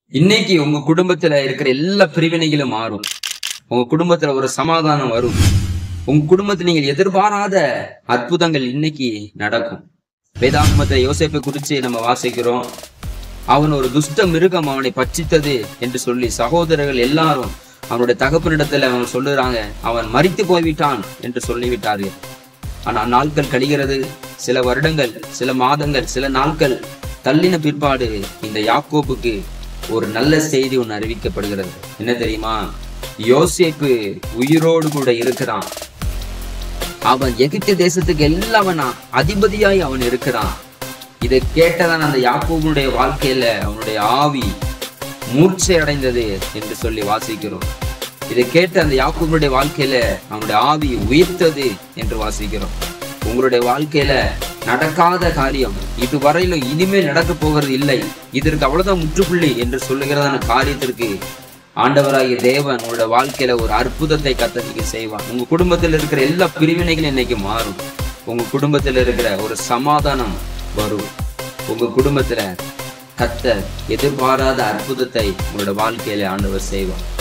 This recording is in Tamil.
இன்னைக்கு உங்க குடும்பத்துல இருக்கிற எல்லா பிரிவினைகளும் மாறும் உங்க குடும்பத்துல ஒரு சமாதானம் வரும் உங்க குடும்பத்துல நீங்கள் எதிர்பாராத அற்புதங்கள் இன்னைக்கு நடக்கும் வேதாகமத்தை யோசேப்பை குறித்து நம்ம வாசிக்கிறோம் அவன் ஒரு துஷ்ட மிருகம் அவனை பட்சித்தது என்று சொல்லி சகோதரர்கள் எல்லாரும் அவனுடைய தகப்பனிடத்துல அவன் சொல்லுறாங்க அவன் மரித்து போய்விட்டான் என்று சொல்லிவிட்டார்கள் ஆனால் நாட்கள் கழிகிறது சில வருடங்கள் சில மாதங்கள் சில நாட்கள் தள்ளின பிற்பாடு இந்த யாக்கோப்புக்கு ஒரு நல்ல செய்தி ஒன்று அறிவிக்கப்படுகிறது என்ன தெரியுமா யோசேப்பு உயிரோடு கூட இருக்கிறான் அவன் எகிப்து தேசத்துக்கு எல்லாவனா அதிபதியாய் அவன் இருக்கிறான் இதை கேட்டதான் அந்த யாக்கோபனுடைய வாழ்க்கையில அவனுடைய ஆவி மூர்ச்சை அடைந்தது என்று சொல்லி வாசிக்கிறோம் இதை கேட்டு அந்த யாக்கோபனுடைய வாழ்க்கையில அவனுடைய ஆவி உயிர்த்தது என்று வாசிக்கிறோம் உங்களுடைய வாழ்க்கையில நடக்காத காரியம் இதுவரையிலும் இனிமேல் நடக்க போகிறது இல்லை இதற்கு அவ்வளவுதான் முற்றுப்புள்ளி என்று சொல்லுகிறதான காரியத்திற்கு ஆண்டவராகிய தேவன் உங்களோட வாழ்க்கையில ஒரு அற்புதத்தை கத்தனிக்க செய்வான் உங்க குடும்பத்தில் இருக்கிற எல்லா பிரிவினைகளும் இன்னைக்கு மாறும் உங்க குடும்பத்தில் இருக்கிற ஒரு சமாதானம் வரும் உங்க குடும்பத்துல கத்த எதிர்பாராத அற்புதத்தை உங்களோட வாழ்க்கையில ஆண்டவர் செய்வான்